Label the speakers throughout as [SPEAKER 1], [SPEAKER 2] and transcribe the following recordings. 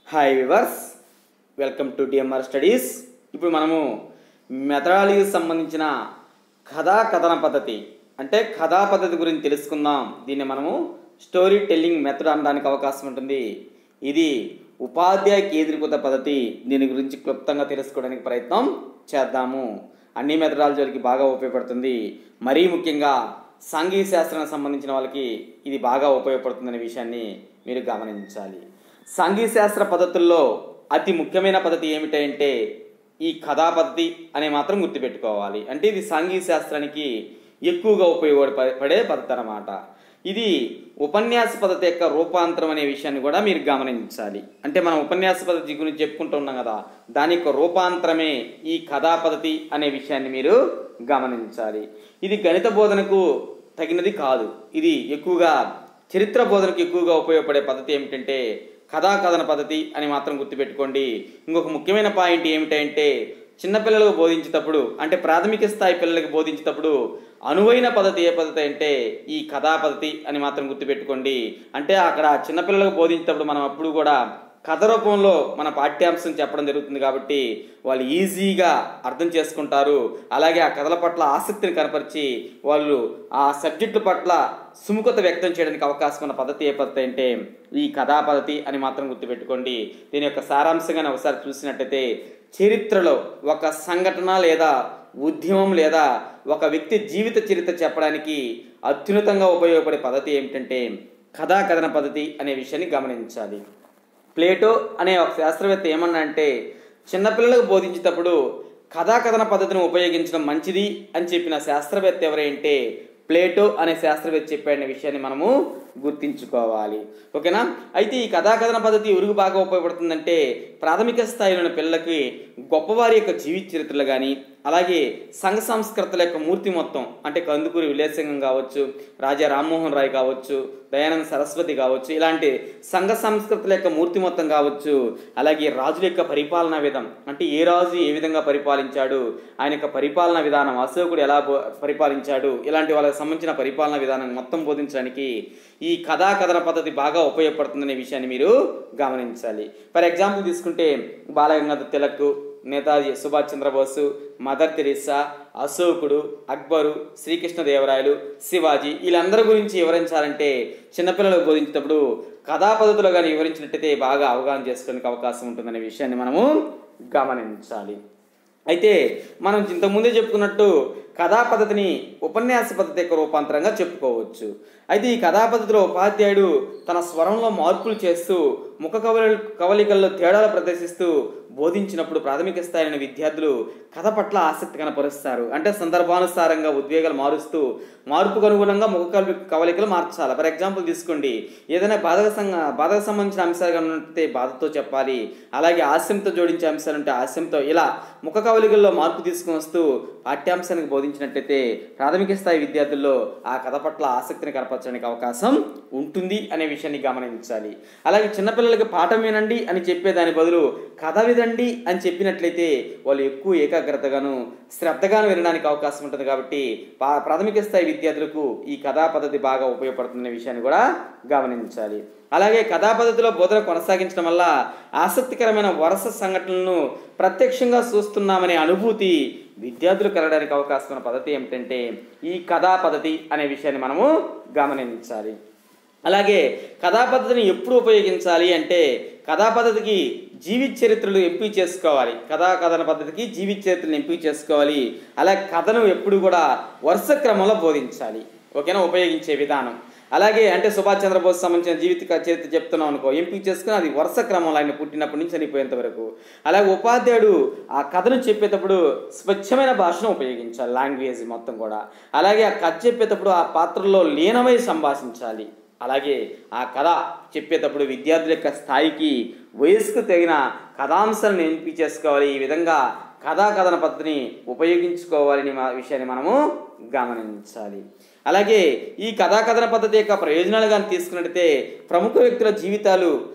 [SPEAKER 1] hi viewers welcome to DMR studies ఇప్పుడు మనము మెథడాలజీకి సంబంధించిన కథా కథన పద్ధతి అంటే కథా పద్ధతి గురించి తెలుసుకుందాం దీన్ని మనము స్టోరీ టెల్లింగ్ మెథడ్ అనడానికి అవకాశం ఉంటుంది ఇది ఉపాధ్యాయ కేంద్రీకృత పద్ధతి దీని గురించి క్లుప్తంగా తెలుసుకోవడానికి ప్రయత్నం చేద్దాము అన్ని మెథడాలజీలకి బాగా ఉపయోగపడుతుంది మరీ ముఖ్యంగా సాంఘిక శాస్త్రానికి సంబంధించిన వాళ్ళకి ఇది బాగా ఉపయోగపడుతుందనే విషయాన్ని మీరు గమనించాలి సాంఘిక శాస్త్ర పద్ధతుల్లో అతి ముఖ్యమైన పద్ధతి ఏమిటంటే ఈ కథా పద్ధతి అనే మాత్రం గుర్తుపెట్టుకోవాలి అంటే ఇది సాంఘిక శాస్త్రానికి ఎక్కువగా ఉపయోగపడే పద్ధతి అన్నమాట ఇది ఉపన్యాస పద్ధతి యొక్క రూపాంతరం అనే విషయాన్ని కూడా మీరు గమనించాలి అంటే మనం ఉపన్యాస పద్ధతి గురించి చెప్పుకుంటూ ఉన్నాం కదా దాని యొక్క రూపాంతరమే ఈ కథా పద్ధతి అనే విషయాన్ని మీరు గమనించాలి ఇది గణిత బోధనకు తగినది కాదు ఇది ఎక్కువగా చరిత్ర బోధనకు ఎక్కువగా ఉపయోగపడే పద్ధతి ఏమిటంటే కథా కథన పద్ధతి అని మాత్రం గుర్తుపెట్టుకోండి ఇంకొక ముఖ్యమైన పాయింట్ ఏమిటంటే చిన్నపిల్లలకు బోధించేటప్పుడు అంటే ప్రాథమిక స్థాయి పిల్లలకు బోధించేటప్పుడు అనువైన పద్ధతి ఏ పద్ధతి అంటే ఈ కథా పద్ధతి అని మాత్రం గుర్తుపెట్టుకోండి అంటే అక్కడ చిన్నపిల్లలకు బోధించేటప్పుడు మనం అప్పుడు కూడా కథ రూపంలో మన పాఠ్యాంశం చెప్పడం జరుగుతుంది కాబట్టి వాళ్ళు ఈజీగా అర్థం చేసుకుంటారు అలాగే ఆ కథల పట్ల ఆసక్తిని కనపరిచి వాళ్ళు ఆ సబ్జెక్టు పట్ల సుముఖత వ్యక్తం చేయడానికి అవకాశం ఉన్న పద్ధతి ఏ పద్ధతి అంటే ఈ కథా పద్ధతి అని మాత్రం గుర్తుపెట్టుకోండి దీని యొక్క సారాంశంగానే ఒకసారి చూసినట్టయితే చరిత్రలో ఒక సంఘటన లేదా ఉద్యమం లేదా ఒక వ్యక్తి జీవిత చరిత్ర చెప్పడానికి అత్యున్నతంగా ఉపయోగపడే పద్ధతి ఏమిటంటే కథా కథన పద్ధతి అనే విషయాన్ని గమనించాలి ప్లేటో అనే ఒక శాస్త్రవేత్త ఏమన్నా అంటే చిన్నపిల్లలకు బోధించేటప్పుడు కథా కథన పద్ధతిని ఉపయోగించడం మంచిది అని చెప్పిన శాస్త్రవేత్త ఎవరంటే ప్లేటో అనే శాస్త్రవేత్త చెప్పాడనే విషయాన్ని మనము గుర్తించుకోవాలి ఓకేనా అయితే ఈ కథా కథన పద్ధతి ఎవరికి బాగా ఉపయోగపడుతుందంటే ప్రాథమిక స్థాయిలోని పిల్లలకి గొప్పవారి యొక్క జీవిత చరిత్రలు కానీ అలాగే సంఘ సంస్కృతుల యొక్క మూర్తి మొత్తం అంటే కందుకూరి విలేసింగం కావచ్చు రాజా రామ్మోహన్ రాయ్ కావచ్చు దయానంద సరస్వతి కావచ్చు ఇలాంటి సంఘ సంస్కృతుల యొక్క మూర్తి మొత్తం కావచ్చు అలాగే రాజుల యొక్క పరిపాలనా విధం అంటే ఏ రాజు ఏ విధంగా పరిపాలించాడు ఆయన యొక్క పరిపాలనా విధానం అశోకుడు ఎలా పరిపాలించాడు ఇలాంటి వాళ్ళకి సంబంధించిన పరిపాలనా విధానం మొత్తం బోధించడానికి ఈ కథా కథన పద్ధతి బాగా ఉపయోగపడుతుందనే విషయాన్ని మీరు గమనించాలి ఫర్ ఎగ్జాంపుల్ తీసుకుంటే బాలగంగాధర్ తిలక్ నేతాజీ సుభాష్ చంద్రబోసు మదర్ తెరీసా అశోకుడు అక్బరు శ్రీకృష్ణదేవరాయలు శివాజీ వీళ్ళందరి గురించి వివరించాలంటే చిన్నపిల్లలకు బోధించేటప్పుడు కథా పద్ధతిలో కానీ వివరించినట్టయితే బాగా అవగాహన చేసుకోవడానికి అవకాశం ఉంటుందనే విషయాన్ని మనము గమనించాలి అయితే మనం ఇంతకుముందే చెప్పుకున్నట్టు కథా పద్ధతిని ఉపన్యాస పద్ధతి యొక్క రూపాంతరంగా చెప్పుకోవచ్చు అయితే ఈ కథా పద్ధతిలో ఉపాధ్యాయుడు తన స్వరంలో మార్పులు చేస్తూ ముఖ కవలి కవలికల్లో తేడాలు ప్రదర్శిస్తూ బోధించినప్పుడు ప్రాథమిక స్థాయిలోని విద్యార్థులు కథ పట్ల ఆసక్తి కనపరుస్తారు అంటే సందర్భానుసారంగా ఉద్వేగాలు మారుస్తూ మార్పుకు అనుగుణంగా ముఖ కవలి కవలికలు మార్చాలి ఫర్ ఎగ్జాంపుల్ తీసుకోండి ఏదైనా బాధక సంఘ బాధకు సంబంధించిన అంశాలు కనుంటే బాధతో చెప్పాలి అలాగే హాస్యంతో జోడించే అంశాలు ఉంటే హాస్యంతో ఇలా ముఖ కవలికల్లో మార్పు తీసుకుని వస్తూ పాఠ్యాంశానికి బోధించినట్లయితే ప్రాథమిక స్థాయి విద్యార్థుల్లో ఆ కథ పట్ల ఆసక్తిని కనపరచడానికి అవకాశం ఉంటుంది అనే విషయాన్ని గమనించాలి అలాగే చిన్నపిల్లలకి పాఠం వినండి అని చెప్పేదాని బదులు కథ వినండి అని చెప్పినట్లయితే వాళ్ళు ఎక్కువ ఏకాగ్రతగాను శ్రద్ధగాను వినడానికి అవకాశం ఉంటుంది కాబట్టి ప్రాథమిక స్థాయి విద్యార్థులకు ఈ కథా పద్ధతి బాగా ఉపయోగపడుతుందనే విషయాన్ని కూడా గమనించాలి అలాగే కథా పద్ధతిలో బోధన కొనసాగించడం వల్ల ఆసక్తికరమైన వరుస సంఘటనలను ప్రత్యక్షంగా చూస్తున్నామనే అనుభూతి విద్యార్థులు కలగడానికి అవకాశం ఉన్న పద్ధతి ఏమిటంటే ఈ కథా పద్ధతి అనే విషయాన్ని మనము గమనించాలి అలాగే కథా పద్ధతిని ఎప్పుడు ఉపయోగించాలి అంటే కథా పద్ధతికి జీవిత చరిత్రలు ఎంపిక చేసుకోవాలి కథా కథన పద్ధతికి జీవిత చరిత్రలు ఎంపిక చేసుకోవాలి అలాగే కథను ఎప్పుడు కూడా వరుస క్రమంలో బోధించాలి ఓకేనా ఉపయోగించే విధానం అలాగే అంటే సుభాష్ చంద్రబోస్ సంబంధించిన జీవిత చరిత్ర చెప్తున్నాం అనుకో ఎంపిక చేసుకుని అది వరుస క్రమంలో ఆయన పుట్టినప్పటి నుంచి చనిపోయేంత వరకు అలాగే ఉపాధ్యాయుడు ఆ కథను చెప్పేటప్పుడు స్వచ్ఛమైన భాషను ఉపయోగించాలి లాంగ్వేజ్ మొత్తం కూడా అలాగే ఆ కథ చెప్పేటప్పుడు ఆ పాత్రలో లీనమై సంభాషించాలి అలాగే ఆ కథ చెప్పేటప్పుడు విద్యార్థుల యొక్క స్థాయికి వయసుకు తగిన కథాంశాలను ఎంపిక చేసుకోవాలి ఈ విధంగా కథా కథన పద్ధతిని ఉపయోగించుకోవాలని మా విషయాన్ని మనము గమనించాలి అలాగే ఈ కథా కథన పద్ధతి యొక్క ప్రయోజనాలు కానీ తీసుకున్నట్టయితే ప్రముఖ వ్యక్తుల జీవితాలు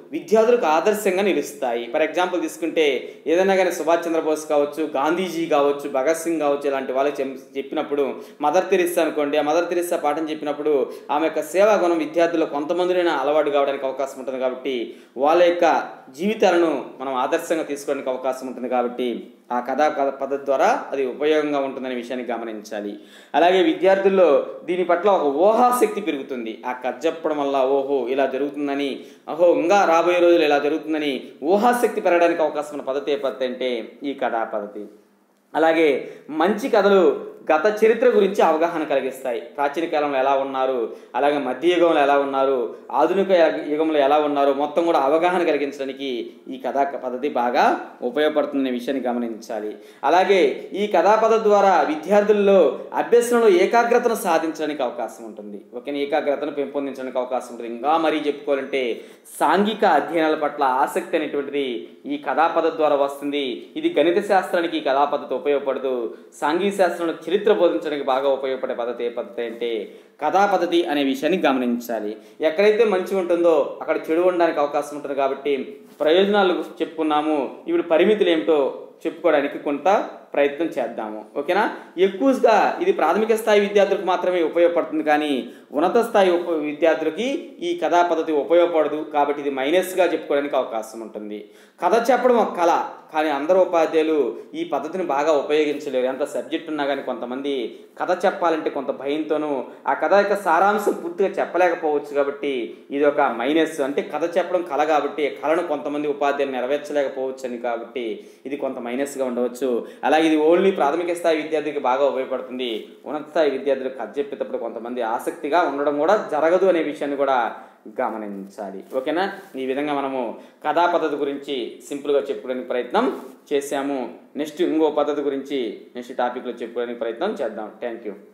[SPEAKER 1] విద్యార్థులకు ఆదర్శంగా నిలుస్తాయి ఫర్ ఎగ్జాంపుల్ తీసుకుంటే ఏదైనా కానీ సుభాష్ చంద్రబోస్ కావచ్చు గాంధీజీ కావచ్చు భగత్ సింగ్ కావచ్చు ఇలాంటి వాళ్ళకి చెప్- చెప్పినప్పుడు మదర్ తెరిస్సా అనుకోండి ఆ మదర్ తెరిస్సా పాఠం చెప్పినప్పుడు ఆమె యొక్క సేవా గుణం విద్యార్థుల్లో కొంతమందినైనా అలవాటు కావడానికి అవకాశం ఉంటుంది కాబట్టి వాళ్ళ యొక్క జీవితాలను మనం ఆదర్శంగా తీసుకోవడానికి అవకాశం ఉంటుంది కాబట్టి ఆ కథా కథ పద్ధతి ద్వారా అది ఉపయోగంగా ఉంటుందనే విషయాన్ని గమనించాలి అలాగే విద్యార్థుల్లో దీని పట్ల ఒక ఊహాశక్తి పెరుగుతుంది ఆ కథ చెప్పడం వల్ల ఓహో ఇలా జరుగుతుందని అహో ఇంకా రాబోయే రోజులు ఇలా జరుగుతుందని ఊహాశక్తి పెరగడానికి అవకాశం ఉన్న పద్ధతి ఏ పద్ధతి అంటే ఈ కథా పద్ధతి అలాగే మంచి కథలు గత చరిత్ర గురించి అవగాహన కలిగిస్తాయి ప్రాచీన కాలంలో ఎలా ఉన్నారు అలాగే మధ్యయుగంలో ఎలా ఉన్నారు ఆధునిక యుగంలో ఎలా ఉన్నారు మొత్తం కూడా అవగాహన కలిగించడానికి ఈ కథా పద్ధతి బాగా ఉపయోగపడుతుందనే విషయాన్ని గమనించాలి అలాగే ఈ కథా పద్ధతి ద్వారా విద్యార్థుల్లో అభ్యసనంలో ఏకాగ్రతను సాధించడానికి అవకాశం ఉంటుంది ఓకే ఏకాగ్రతను పెంపొందించడానికి అవకాశం ఉంటుంది ఇంకా మరీ చెప్పుకోవాలంటే సాంఘిక అధ్యయనాల పట్ల ఆసక్తి అనేటువంటిది ఈ కథా పద్ధతి ద్వారా వస్తుంది ఇది గణిత శాస్త్రానికి ఈ కథా పద్ధతి ఉపయోగపడదు సాంఘిక శాస్త్రంలో చరిత్ర బోధించడానికి బాగా ఉపయోగపడే పద్ధతి ఏ పద్ధతి అంటే కథా పద్ధతి అనే విషయాన్ని గమనించాలి ఎక్కడైతే మంచి ఉంటుందో అక్కడ చెడు ఉండడానికి అవకాశం ఉంటుంది కాబట్టి ప్రయోజనాలు చెప్పుకున్నాము ఇప్పుడు పరిమితులు ఏమిటో చెప్పుకోవడానికి కొంత ప్రయత్నం చేద్దాము ఓకేనా ఎక్కువగా ఇది ప్రాథమిక స్థాయి విద్యార్థులకు మాత్రమే ఉపయోగపడుతుంది కానీ ఉన్నత స్థాయి ఉప విద్యార్థులకి ఈ కథా పద్ధతి ఉపయోగపడదు కాబట్టి ఇది మైనస్గా చెప్పుకోవడానికి అవకాశం ఉంటుంది కథ చెప్పడం ఒక కళ కానీ అందరూ ఉపాధ్యాయులు ఈ పద్ధతిని బాగా ఉపయోగించలేరు ఎంత సబ్జెక్ట్ ఉన్నా కానీ కొంతమంది కథ చెప్పాలంటే కొంత భయంతోనూ ఆ కథ యొక్క సారాంశం పూర్తిగా చెప్పలేకపోవచ్చు కాబట్టి ఇది ఒక మైనస్ అంటే కథ చెప్పడం కళ కాబట్టి కళను కొంతమంది ఉపాధ్యాయులు నెరవేర్చలేకపోవచ్చు అని కాబట్టి ఇది కొంత మైనస్గా ఉండవచ్చు అలాగే ఇది ఓన్లీ ప్రాథమిక స్థాయి విద్యార్థికి బాగా ఉపయోగపడుతుంది ఉన్నత స్థాయి విద్యార్థులకు కథ చెప్పేటప్పుడు కొంతమంది ఆసక్తిగా ఉండడం కూడా జరగదు అనే విషయాన్ని కూడా గమనించాలి ఓకేనా ఈ విధంగా మనము కథా పద్ధతి గురించి సింపుల్గా చెప్పుకోవడానికి ప్రయత్నం చేశాము నెక్స్ట్ ఇంకో పద్ధతి గురించి నెక్స్ట్ టాపిక్లో చెప్పుకోవడానికి ప్రయత్నం చేద్దాం థ్యాంక్ యూ